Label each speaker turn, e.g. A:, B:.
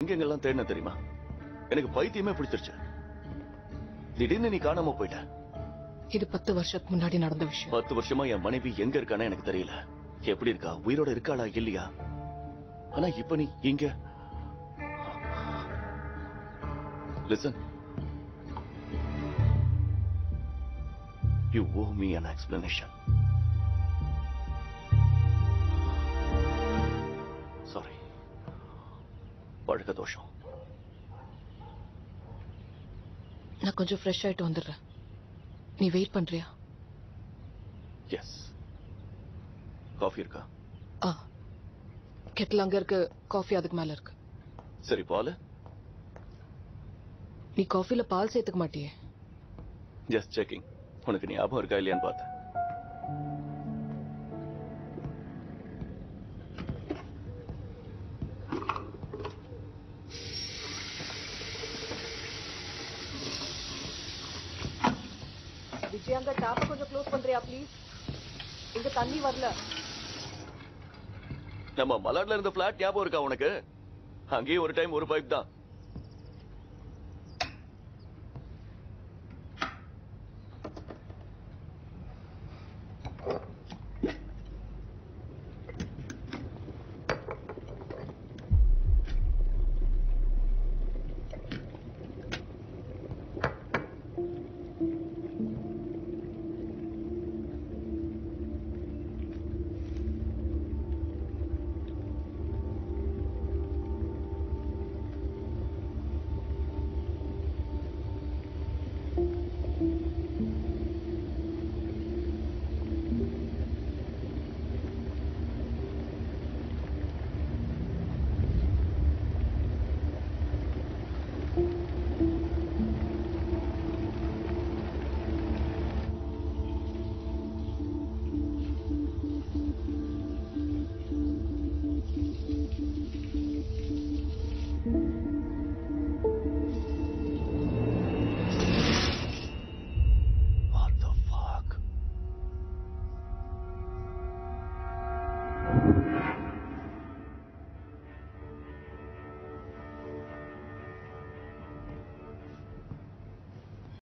A: எங்கெங்கெல்லாம் தேடின தெரியுமா எனக்கு பைத்தியமே பிடிச்சிருச்சு திடீர்னு நீ காணாம போயிட்ட
B: இது பத்து வருஷத்துக்கு முன்னாடி நடந்த விஷயம்
A: பத்து வருஷமா என் மனைவி எங்க இருக்கானே எனக்கு தெரியல எப்படி இருக்கா உயிரோட இருக்காளா இல்லையா ஆனா இப்ப நீ இங்க listen you owe me an explanation sorry பழக்க தோஷம்
B: நான் கொஞ்சம் ஃப்ரெஷ் ஆயிட்டு வந்துடுறேன் நீ வெயிட் பண்றியா
A: எஸ் காஃபி இருக்கா
B: ஆ கெட்டில் அங்க இருக்கு காஃபி அதுக்கு மேல இருக்கு
A: சரி பால்
B: நீ காஃபில பால் சேர்த்துக்க மாட்டியே
A: ஜஸ்ட் செக்கிங் உனக்கு ஞாபகம் இருக்கா இல்லையான்னு பார்த்தேன்
B: விஜய் அங்க டாப்ப கொஞ்சம் க்ளோஸ் பண்றியா ப்ளீஸ் இங்க தண்ணி வரல
A: நம்ம மலாட்ல இருந்த பிளாட் ஞாபகம் இருக்கா உனக்கு அங்கேயும் ஒரு டைம் ஒரு பைப் தான்